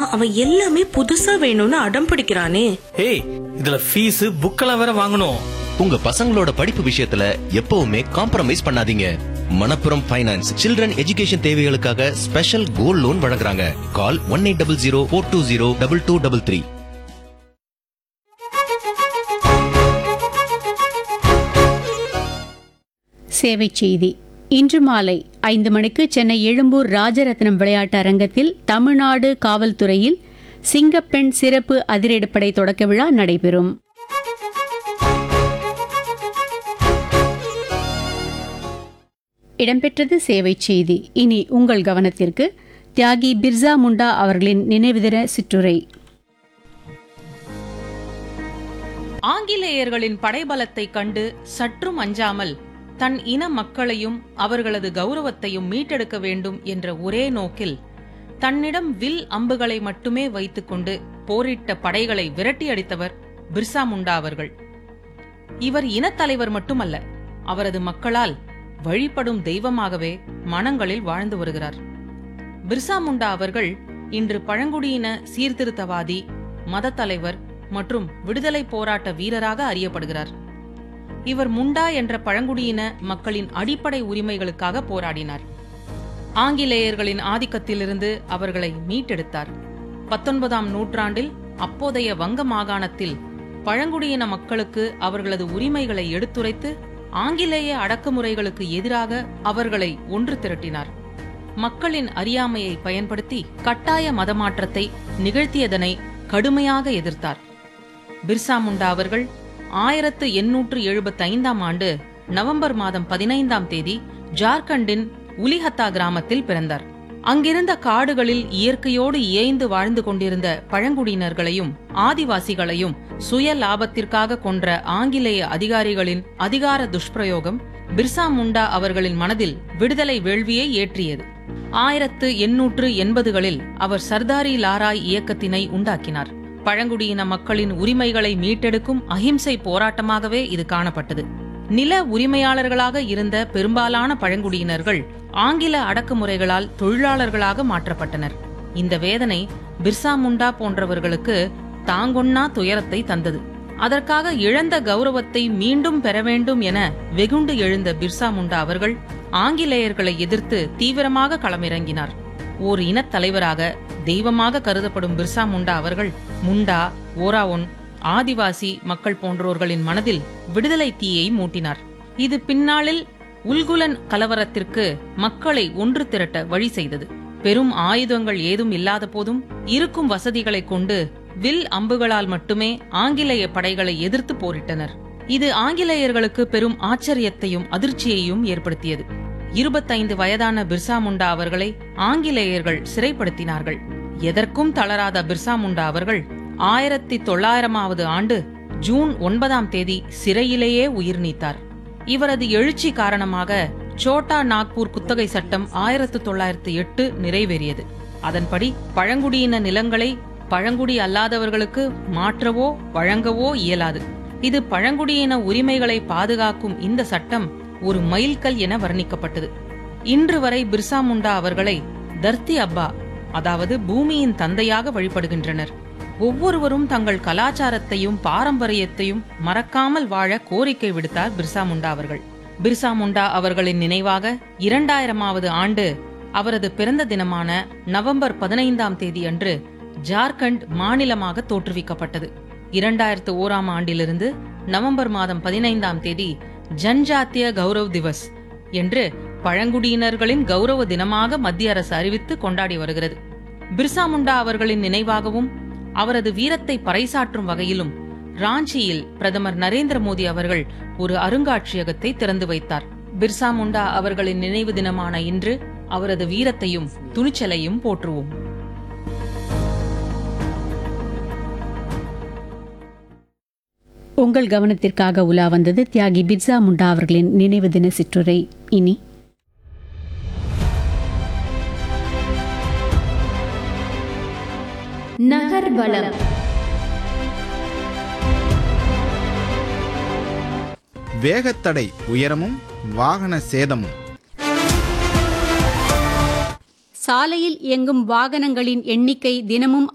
அவன் எல்லாமே புதுசா வேணும்னு அடம் பிடிக்கிறானே ஏய் இதுல ஃபீஸ் புக்கெல்லாம் வேற வாங்கணும் உங்க பசங்களோட படிப்பு விஷயத்துல எப்பவுமே காம்ப்ரமைஸ் பண்ணாதீங்க மணப்புரம் ஃபைனான்ஸ் சில்ட்ரன் எஜுகேஷன் தேவைகளுக்காக ஸ்பெஷல் கோல்ட் லோன் வழங்குறாங்க call one eight double zero four two zero double two double three சேவை செய்தி இன்று மாலை ஐந்து மணிக்கு சென்னை எழும்பூர் ராஜரத்னம் விளையாட்டு அரங்கத்தில் தமிழ்நாடு காவல்துறையில் சிங்கப்பெண் சிறப்பு அதிரடிப்படை தொடக்க விழா நடைபெறும் இடம்பெற்றது சேவை செய்தி இனி உங்கள் கவனத்திற்கு தியாகி பிர்சா முண்டா அவர்களின் நினைவு தின சிற்றுரை ஆங்கிலேயர்களின் படைபலத்தைக் கண்டு சற்றும் அஞ்சாமல் தன் இன மக்களையும் அவர்களது கௌரவத்தையும் மீட்டெடுக்க வேண்டும் என்ற ஒரே நோக்கில் தன்னிடம் வில் அம்புகளை மட்டுமே வைத்துக்கொண்டு போரிட்ட படைகளை விரட்டியடித்தவர் பிர்சா முண்டா அவர்கள் இவர் இனத்தலைவர் மட்டுமல்ல அவரது மக்களால் வழிபடும் தெய்வமாகவே மனங்களில் வாழ்ந்து வருகிறார் பிர்சா முண்டா அவர்கள் இன்று பழங்குடியின சீர்திருத்தவாதி மத தலைவர் மற்றும் விடுதலை போராட்ட வீரராக அறியப்படுகிறார் இவர் முண்டா என்ற பழங்குடியின மக்களின் அடிப்படை உரிமைகளுக்காக போராடினார் ஆங்கிலேயர்களின் ஆதிக்கத்திலிருந்து அவர்களை மீட்டெடுத்தார் பத்தொன்பதாம் நூற்றாண்டில் அப்போதைய வங்க மாகாணத்தில் பழங்குடியின மக்களுக்கு அவர்களது உரிமைகளை எடுத்துரைத்து ஆங்கிலேய அடக்குமுறைகளுக்கு எதிராக அவர்களை ஒன்று திரட்டினார் மக்களின் அறியாமையை பயன்படுத்தி கட்டாய மதமாற்றத்தை நிகழ்த்தியதனை கடுமையாக எதிர்த்தார் பிர்சா முண்டா அவர்கள் ஆயிரத்து எண்ணூற்று எழுபத்தி ஐந்தாம் ஆண்டு நவம்பர் மாதம் பதினைந்தாம் தேதி ஜார்க்கண்டின் உலிஹத்தா கிராமத்தில் பிறந்தார் அங்கிருந்த காடுகளில் இயற்கையோடு இயைந்து வாழ்ந்து கொண்டிருந்த பழங்குடியினர்களையும் ஆதிவாசிகளையும் சுய லாபத்திற்காக கொன்ற ஆங்கிலேய அதிகாரிகளின் அதிகார துஷ்பிரயோகம் பிர்சா முண்டா அவர்களின் மனதில் விடுதலை வேள்வியை ஏற்றியது ஆயிரத்து எண்ணூற்று எண்பதுகளில் அவர் சர்தாரி லாராய் இயக்கத்தினை உண்டாக்கினார் பழங்குடியின மக்களின் உரிமைகளை மீட்டெடுக்கும் அஹிம்சை போராட்டமாகவே இது காணப்பட்டது நில உரிமையாளர்களாக இருந்த பெரும்பாலான பழங்குடியினர்கள் ஆங்கில அடக்குமுறைகளால் தொழிலாளர்களாக மாற்றப்பட்டனர் இந்த வேதனை பிர்சா முண்டா போன்றவர்களுக்கு தாங்கொண்ணா துயரத்தை தந்தது அதற்காக இழந்த கௌரவத்தை மீண்டும் பெற வேண்டும் என வெகுண்டு எழுந்த பிர்சா முண்டா அவர்கள் ஆங்கிலேயர்களை எதிர்த்து தீவிரமாக களமிறங்கினார் ஓர் இனத் தலைவராக தெய்வமாக கருதப்படும் பிர்சா முண்டா அவர்கள் முண்டா ஓராவொன் ஆதிவாசி மக்கள் போன்றோர்களின் மனதில் விடுதலை தீயை மூட்டினார் இது பின்னாளில் உல்குலன் கலவரத்திற்கு மக்களை ஒன்று திரட்ட வழி செய்தது பெரும் ஆயுதங்கள் ஏதும் இல்லாத போதும் இருக்கும் வசதிகளைக் கொண்டு வில் அம்புகளால் மட்டுமே ஆங்கிலேய படைகளை எதிர்த்து போரிட்டனர் இது ஆங்கிலேயர்களுக்கு பெரும் ஆச்சரியத்தையும் அதிர்ச்சியையும் ஏற்படுத்தியது இருபத்தைந்து வயதான பிர்சா முண்டா அவர்களை ஆங்கிலேயர்கள் சிறைப்படுத்தினார்கள் எதற்கும் தளராத பிர்சா முண்டா அவர்கள் ஆயிரத்தி தொள்ளாயிரமாவது ஆண்டு ஜூன் ஒன்பதாம் தேதி சிறையிலேயே உயிர் நீத்தார் இவரது எழுச்சி காரணமாக சோட்டா நாக்பூர் குத்தகை சட்டம் ஆயிரத்து தொள்ளாயிரத்து எட்டு நிறைவேறியது அதன்படி பழங்குடியின நிலங்களை பழங்குடி அல்லாதவர்களுக்கு மாற்றவோ வழங்கவோ இயலாது இது பழங்குடியின உரிமைகளை பாதுகாக்கும் இந்த சட்டம் ஒரு மைல்கல் என வர்ணிக்கப்பட்டது இன்று வரை பிர்சா முண்டா அவர்களை தர்த்தி அப்பா அதாவது பூமியின் தந்தையாக வழிபடுகின்றனர் ஒவ்வொருவரும் தங்கள் கலாச்சாரத்தையும் பாரம்பரியத்தையும் மறக்காமல் வாழ கோரிக்கை விடுத்தார் பிர்சா முண்டா அவர்கள் பிர்சா முண்டா அவர்களின் நினைவாக இரண்டாயிரமாவது ஆண்டு அவரது பிறந்த தினமான நவம்பர் பதினைந்தாம் தேதி அன்று ஜார்க்கண்ட் மாநிலமாக தோற்றுவிக்கப்பட்டது இரண்டாயிரத்து ஓராம் ஆண்டிலிருந்து நவம்பர் மாதம் பதினைந்தாம் தேதி ஜன்ஜாத்திய கௌரவ் திவஸ் என்று பழங்குடியினர்களின் கௌரவ தினமாக மத்திய அரசு அறிவித்து கொண்டாடி வருகிறது பிர்சா முண்டா அவர்களின் நினைவாகவும் அவரது வீரத்தை பறைசாற்றும் வகையிலும் ராஞ்சியில் பிரதமர் நரேந்திர மோடி அவர்கள் ஒரு அருங்காட்சியகத்தை திறந்து வைத்தார் பிர்சா முண்டா அவர்களின் நினைவு தினமான இன்று அவரது வீரத்தையும் துணிச்சலையும் போற்றுவோம் உங்கள் கவனத்திற்காக உலா வந்தது தியாகி பிர்சா முண்டா அவர்களின் நினைவு தின சிற்றுரை இனி நகர்வலம் வேகத்தடை உயரமும் வாகன சேதமும் சாலையில் இயங்கும் வாகனங்களின் எண்ணிக்கை தினமும்